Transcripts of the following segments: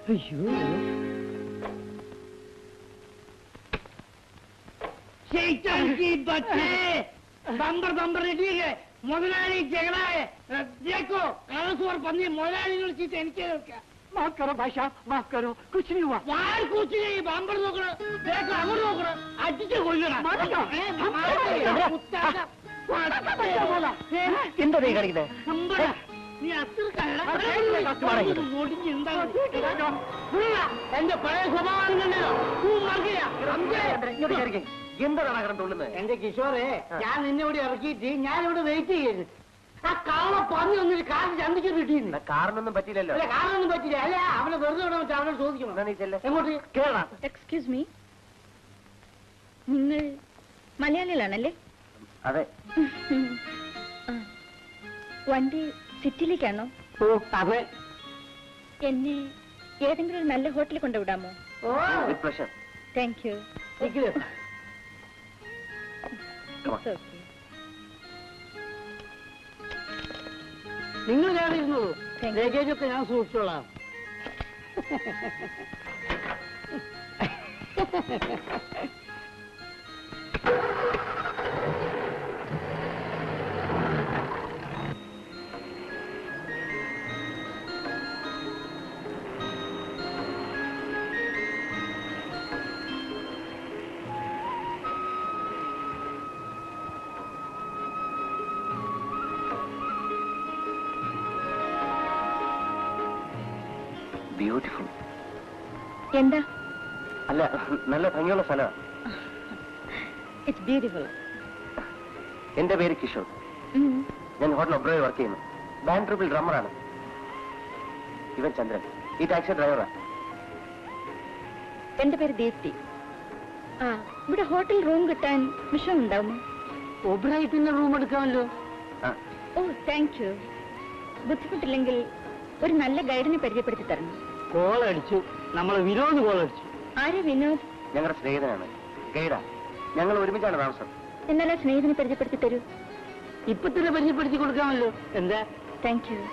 അയ്യോ शैतान की बच्चे बम्बर बम्बर रेडी है മുതലാളി ജഗളായ देखो കളസൂർ പന്നി മുതലാളി വിളിച്ചിട്ട് എനിക്ക് കേൾക്കാം माफ करो भाईसाहब माफ करो कुछ नहीं हुआ വാൽ കൂച്ചി ബമ്പർ നോക്കണം ദേക്കോ അങ്ങോട്ട് നോക്കണം അടിച്ച് കൊല്ലണം മാറിക്കോ. ഏ, മാറിക്കോ. കുത്താക്ക. എന്താ നീ കളിക്കുന്നത് നമ്പടാ. നീ അത്ര കള്ള. ആ, കുറച്ച് മാറി ഇങ്ങോട്ട്. മുടിഞ്ഞ് എന്താ ഉള്ള. എന്റെ പഴയ സ്വഭാവം കണ്ടല്ലോ ഇങ്ങോട്ട് കയറിക്കേ എന്താണ് കിടന്ന് തുള്ളുന്നത് എന്റെ കിഷോറെ ഞാൻ നിന്നെ ഇവിടെ ഇറക്കിയിട്ട് ഞാൻ ഇവിടെ വെയിറ്റ് ചെയ്യുന്നു ആ കള്ള പന്നി ഒന്നൊരു കാല് ചന്തിക്ക് കിട്ടിയിരുന്നു കാറിനൊന്നും പറ്റിയില്ലല്ലോ അല്ല കാലൊന്നും പറ്റില്ല അല്ല അവനെ വെറുതെ വിടാൻ വെച്ചാൽ അവനോട് ചോദിക്കണം എന്നാ നീ ചെല്ല്. എങ്ങോട്ട് കേറാ എക്സ്ക്യൂസ് മീ നിങ്ങൾ മലയാളികളാണല്ലേ അതെ ആ. വണ്ടി സിറ്റിയിലേക്കാണോ ഓ അതെ എന്നെ ഏതെങ്കിലും ഒരു നല്ല ഹോട്ടലിൽ കൊണ്ടുവിടാമോ oh with pleasure thank you നിക്കില്. ഇറ്റ്സ് ഓക്കെ നിങ്ങൾ ഞാൻ ഇരുന്നോളൂ Thank you. ലഗേജ് ഒക്കെ ഞാൻ സൂക്ഷിച്ചോളാം ബ്യൂട്ടിഫുൾ എന്താ അല്ല നല്ല ഭംഗിയുള്ള സ്ഥലമാണ് ഇറ്റ്സ് ബ്യൂട്ടിഫുൾ എന്റെ പേര് കിഷോർ ഞാൻ ഹോട്ടൽ ഒബ്രോയിൽ വർക്ക് ചെയ്യുന്നു ബാൻഡ് ട്രിപ്പിൽ ഡ്രമ്മറാണ് ഇവൻ ചന്ദ്രൻ ഈ ടാക്സി ഡ്രൈവറാണ് എന്റെ പേര് ദീപ്തി ആ ഇവിടെ ഹോട്ടൽ റൂം കിട്ടാൻ വിഷയം ഉണ്ടാവുമോ ഒബ്രൈറ്റിന്റെ റൂം എടുക്കാമല്ലോ ആ ഓ താങ്ക് യു ബുദ്ധിമുട്ടില്ലെങ്കിൽ ഒരു നല്ല ഗൈഡിനെ പരിചയപ്പെടുത്തി തരണം കോൾ അടിച്ചു നമ്മളെ വിനോദ് കോൾ അടിച്ചു ആരെ വിനോദ് ഞങ്ങളുടെ സ്നേഹിതനാണ് ഗൈഡാ ഞങ്ങൾ ഒരുമിച്ചാണ് താമസം എന്നാൽ ആ സ്നേഹിതനെ പരിചയപ്പെടുത്തി തരൂ ഇപ്പൊ തന്നെ പരിചയപ്പെടുത്തി കൊടുക്കാമല്ലോ എന്താ താങ്ക് യു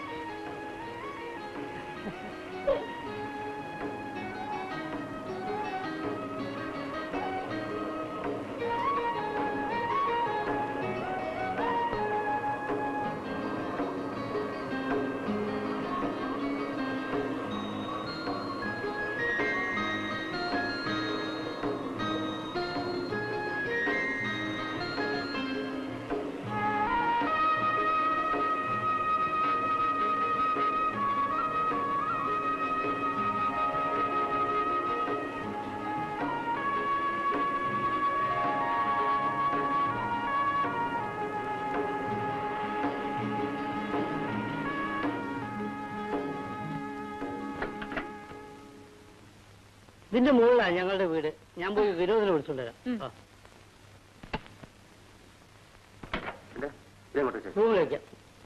ഇതിന്റെ മുകളിലാണ് ഞങ്ങളുടെ വീട് ഞാൻ പോയി വിനോദിനെ വിളിച്ചോണ്ട് വരാം ഉം. ആ, ഇത് ഇതെങ്ങോട്ട് വെച്ചേ റൂമിലേക്ക്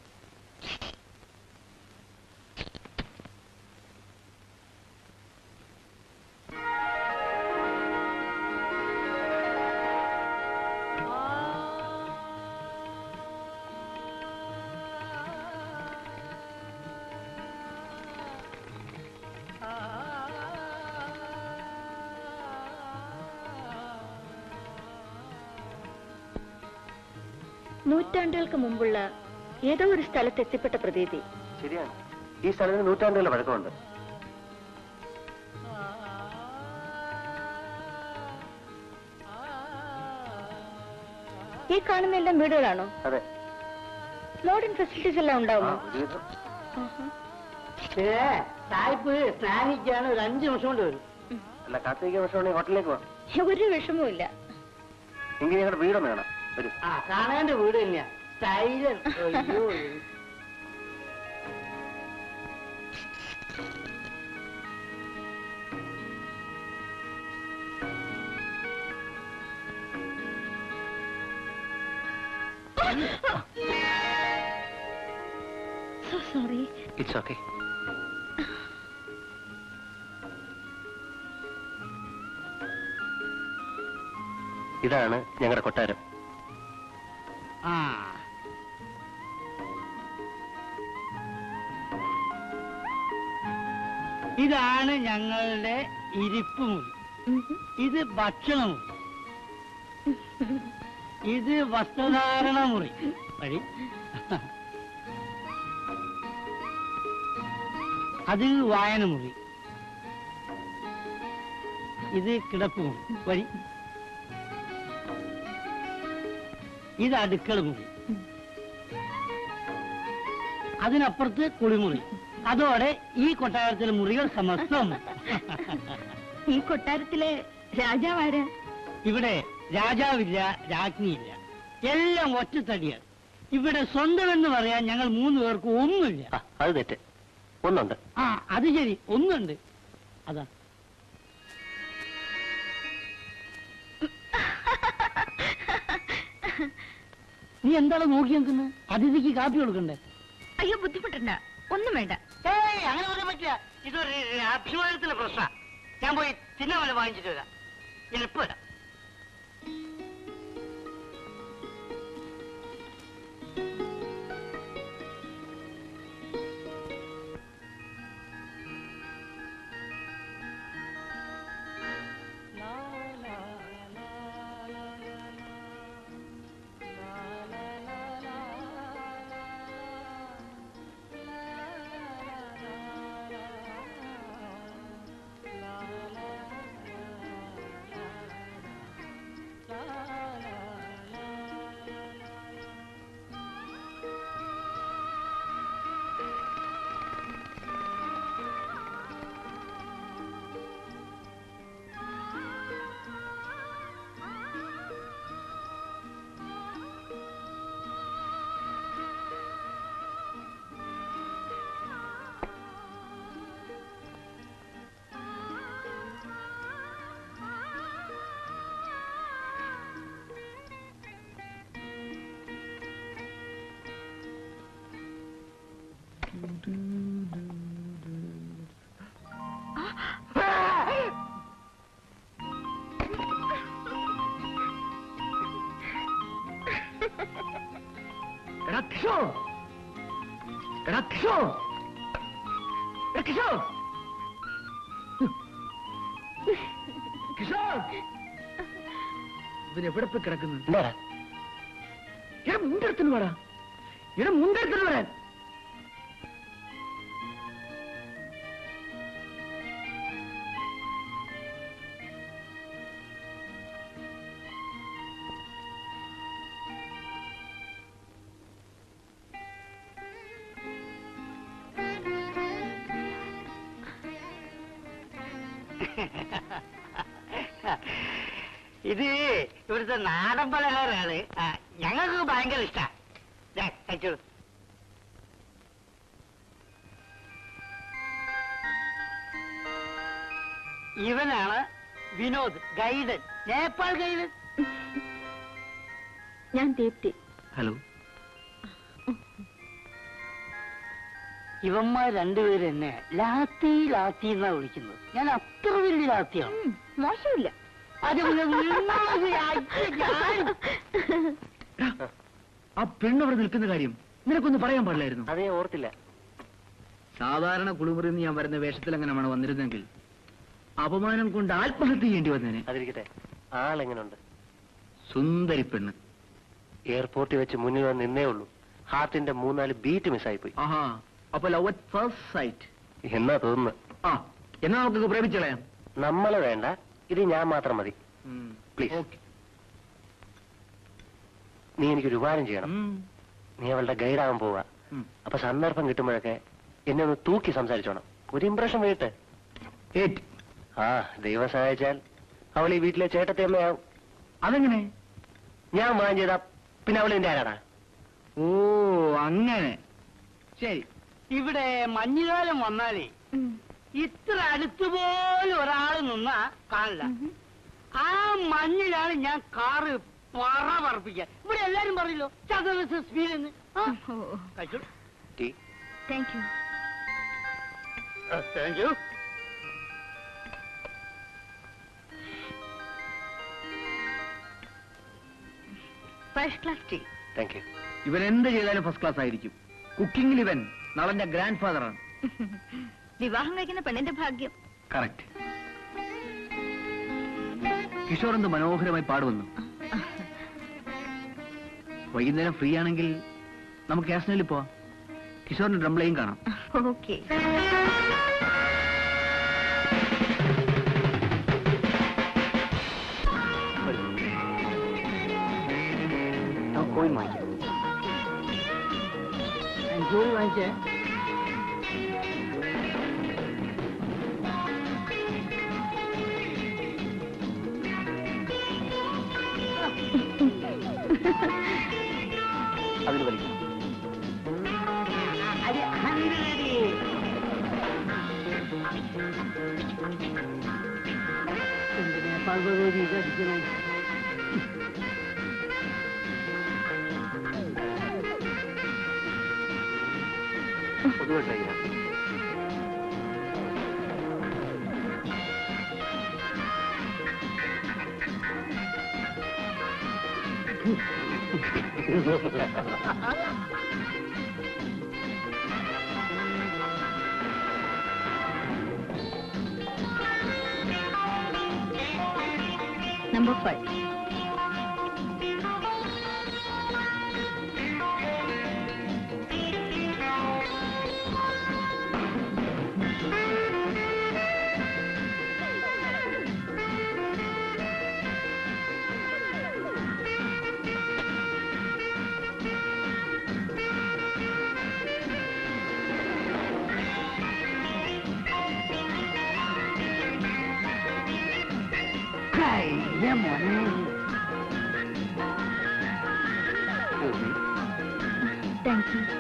നൂറ്റാണ്ടുകൾക്ക് മുമ്പുള്ള ഏതോ ഒരു സ്ഥലത്ത് എത്തിപ്പെട്ട പ്രതീതി ശരിയാണ് ഈ സ്ഥലത്തിന് നൂറ്റാണ്ടുകളുടെ പഴക്കമുണ്ട് ഈ കാണുന്ന എല്ലാം വീടുകളാണോ അതെ മോഡേൺ ഫെസിലിറ്റീസ് എല്ലാം ആ ഉണ്ടാവുമോ ഒരുവിധം ആഹാ. പിന്നെ സായിപ്പ് സ്നാനിക്കാണ് ഒരു അഞ്ച് നിമിഷം കൊണ്ട് വരും അല്ല കാർത്തിക വർഷമാണെങ്കിൽ ഹോട്ടലിലേക്ക് പോവാം ഒരു വിഷമവും ഇല്ല എങ്കിൽ ഞങ്ങളുടെ വീടൊന്ന് കാണാം വരും ആ കാണേണ്ട വീട് തന്നെയാ സ്റ്റൈലൻ അയ്യോ സോ സോറി ഇറ്റ്സ് ഓക്കെ ഇതാണ് ഞങ്ങളുടെ കൊട്ടാരം ആ ഇതാണ് ഞങ്ങളുടെ ഇരിപ്പ് മുറി ഉം. ഇത് ഭക്ഷണമുറി ഇത് വസ്ത്രധാരണ മുറി വഴി അത് വായന മുറി ഇത് കിടപ്പ് മുറി വഴി ഇത് അടുക്കള മുറി അതിനപ്പുറത്ത് കുളിമുറി അതോടെ ഈ കൊട്ടാരത്തിലെ മുറികൾ സമസ്തം ഈ കൊട്ടാരത്തിലെ രാജാവാരാ ഇവിടെ രാജാവില്ല രാജ്ഞിയില്ല എല്ലാം ഒറ്റത്തടിയാണ് ഇവിടെ സ്വന്തം എന്ന് പറയാൻ ഞങ്ങൾ മൂന്ന് പേർക്ക് ഒന്നുമില്ല ആ, അത് തെറ്റ് ഒന്നുണ്ട് ആ അത് ശരി ഒന്നുണ്ട് അതാ നീ എന്താണ് നോക്കി നിൽക്കുന്നത് അതിഥിക്ക് കാപ്പി കൊടുക്കണ്ടേ അയ്യോ ബുദ്ധിമുട്ടണ്ട ഒന്നും വേണ്ട ഏയ് അങ്ങനെ പറയാൻ പറ്റില്ല ഇതൊരു അഭിമാനത്തിന്റെ പ്രശ്ന ഞാൻ പോയി തിന്നവല വാങ്ങിച്ചിട്ട് വരാം എളുപ്പം വരാം എടാ കിഷോർ എടാ കിഷോർ എടാ കിഷോർ കിഷോർ ഇവൻ എവിടെ പോയി കിടക്കുന്നു എന്താടാ എടാ മുണ്ടെടുത്തിട്ട് വേടാ എടാ മുണ്ടെടുത്തിട്ട് വരാൻ ഇത് ഇവിടുത്തെ നാടൻ പലഹാരമാണ് ആ, ഞങ്ങൾക്ക് ഭയങ്കര ഇഷ്ടാ ദേ, കഴിച്ചോളൂ ഇവനാണ് വിനോദ് ഗൈഡൻ നേപ്പാൾ ഗൈഡൻ ഞാൻ ദീപ്തി ഹലോ ഇവന്മാർ രണ്ടുപേരും എന്നെ ലാത്തി ലാത്തി എന്നാ വിളിക്കുന്നത് ഞാൻ അത്ര വലിയ ലാത്തിയാണ് ഉം, മോശമില്ല അത് പിന്നെ ഉമ്മാത് അയ്യ, ഞാൻ- ആ പെണ്ണ് അവിടെ നിൽക്കുന്ന കാര്യം നിനക്കൊന്ന് പറയാൻ പാടില്ലായിരുന്നു അതേ ഓർത്തില്ല സാധാരണ കുളിമുറിയിൽ നിന്ന് ഞാൻ വരുന്ന വേഷത്തിൽ എങ്ങനെയാണ് വന്നിരുന്നെങ്കിൽ അപമാനം കൊണ്ട് ആത്മഹത്യ ചെയ്യേണ്ടി വന്നേനെ അതിരിക്കട്ടെ ആളെങ്ങനുണ്ട് സുന്ദരി പെണ്ണ് എയർപോർട്ടിൽ വെച്ച് മുന്നിൽ വന്ന് നിന്നേ ഉള്ളൂ ഹാർട്ടിന്റെ മൂന്നാല് ബീറ്റ് മിസ്സായി പോയി ആഹാ അപ്പൊ ലവ് അറ്റ് ഫസ്റ്റ് സൈറ്റ് എന്നാ തോന്നുന്നു ആ എന്നാ നമുക്ക് പ്രേമിച്ചളയാം നമ്മളെ വേണ്ട ഇത് ഞാൻ മാത്രം മതി Please. ഓക്കെ നീ എനിക്കൊരു ഉപകാരം ചെയ്യണം നീ അവളുടെ ഗൈഡാകാൻ പോവാ അപ്പൊ സന്ദർഭം കിട്ടുമ്പോഴൊക്കെ എന്നെ ഒന്ന് തൂക്കി സംസാരിച്ചോണം ഒരു ഇംപ്രഷൻ വീട്ട് ഏറ്റ് ആ ദൈവം സഹായിച്ചാൽ അവൾ ഈ വീട്ടിലെ ചേട്ടത്തെ അമ്മയാവും അതെങ്ങനെ ഞാൻ വാൻ ചെയ്താ പിന്നെ അവൾ എന്റെ ആരാടാ ഓ അങ്ങനെ ശരി ഇവിടെ മഞ്ഞുകാലം വന്നാലേ ഉം. ഇത്ര അടുത്തുപോലും ഒരാൾ നിന്നാ കാണില്ല ഉം. ആ മഞ്ഞിലാണ് ഞാൻ കാറ് പറ പറപ്പിക്കാൻ ഇവിടെ എല്ലാരും പറയല്ലോ ചതുർദ സ്പീഡ് എന്ന് ആ, ഓ കഴിച്ചോ tea thank you thank you first class tea thank you ഇവൻ എന്ത് ചെയ്താലും ഫസ്റ്റ് ക്ലാസ് ആയിരിക്കും കുക്കിംഗിൽ ഇവൻ നളന്റെ ഗ്രാൻഡ് ഫാദറാണ് വിവാഹം കഴിക്കുന്ന പെണ്ണിന്റെ ഭാഗ്യം കറക്റ്റ് കിഷോർ എന്ത് മനോഹരമായി പാടുവന്നു വൈകുന്നേരം ഫ്രീ ആണെങ്കിൽ നമുക്ക് കാസ്നയിൽ പോവാം കിഷോറിന്റെ ഡ്രംപ്ലേയും കാണാം ഓക്കെ നമുക്ക് കോയിൻ വാങ്ങിക്കാം ജോലി വാങ്ങിച്ചേ അതിൽ വലിക്കാം അത് ഹൺഡ്രഡ് എന്തിനാ പർവ്വതോടി ഇതടിക്കണേ പൊതുവെ ട്രൈ ചെയ്യാം നമ്പർ ഫൈവ് കയ്യ മോനെ thank you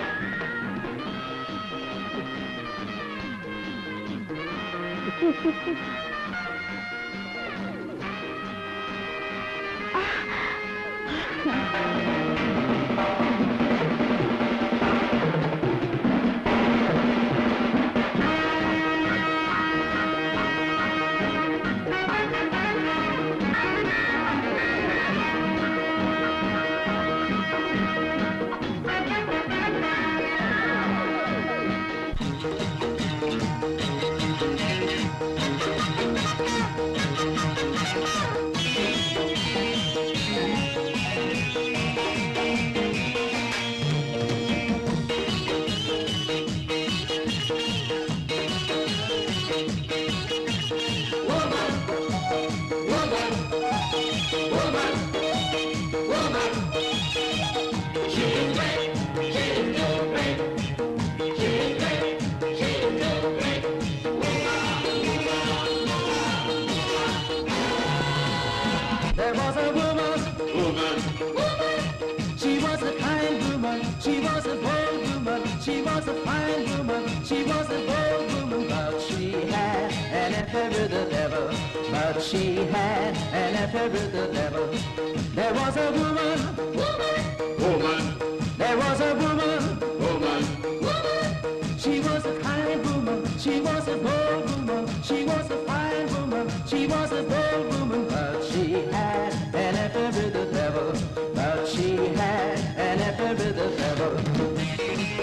There was a woman, woman, woman. She was a kind woman. She was a bold woman. She was a fine woman. She was a bold woman, but she had an affair with the devil. But she had an affair with the devil. There was a woman, woman, woman. There was a woman, woman, woman. She was a kind woman. She was a bold woman. She was a fine woman. She was a bold woman, but she had an affair with the devil. But she had an affair with the devil.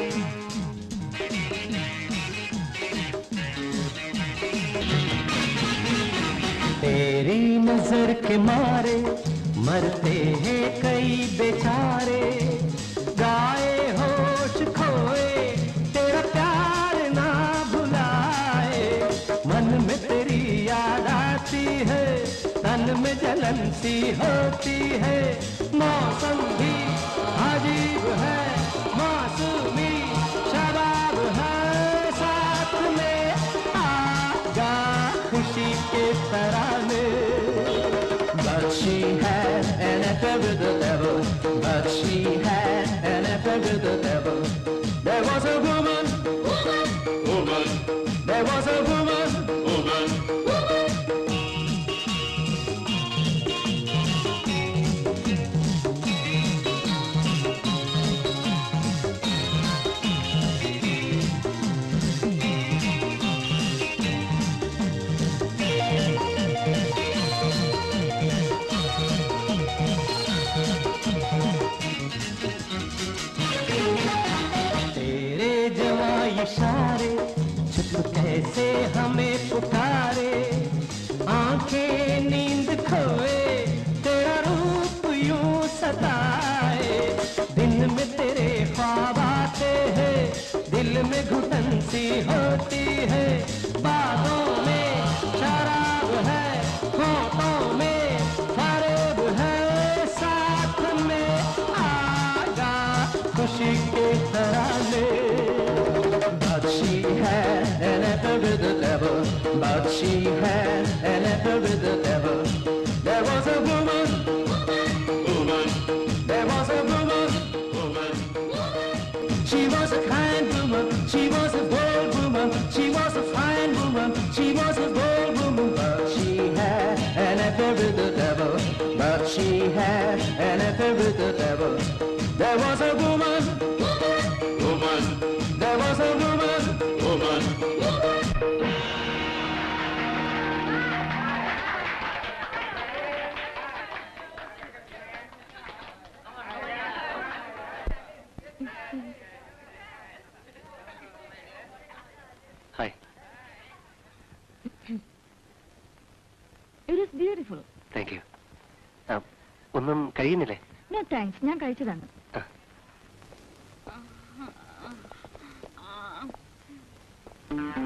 तेरी नजर के मारे मरते हैं कई बेचारे गाए होश खोए तेरा प्यार ना भुलाए मन में तेरी याद आती है तन में जलन सी होती है मौसम भी अजीब है मौसमी शराब है साथ में आगा खुशी के तराने But she had an affair with the devil. But she had an affair with the devil. There was a woman, woman, woman. There was a woman, woman, woman. इश्क कैसे हमें पुकारे आंखें नींद खोए तेरा रूप यूं सताए दिन में तेरे ख्वाब आते हैं दिल में घुटन सी होती है बातों में शराब है होठों में फरेब है साथ में आगा खुशी के तराने But she had an affair with the devil. But she had an affair with the devil. There was a woman. Woman. There was a woman. Woman. She was a kind woman. She was a bold woman. She was a fine woman. She was a bold woman. But she had an affair with the devil. But she had an affair with the devil. There was a woman. Woman. There was a woman. Woman. Hi it is beautiful thank you ഒന്നും കഴിയുന്നില്ലേ no thanks ഞാൻ കഴിച്ചതാണ് ആ.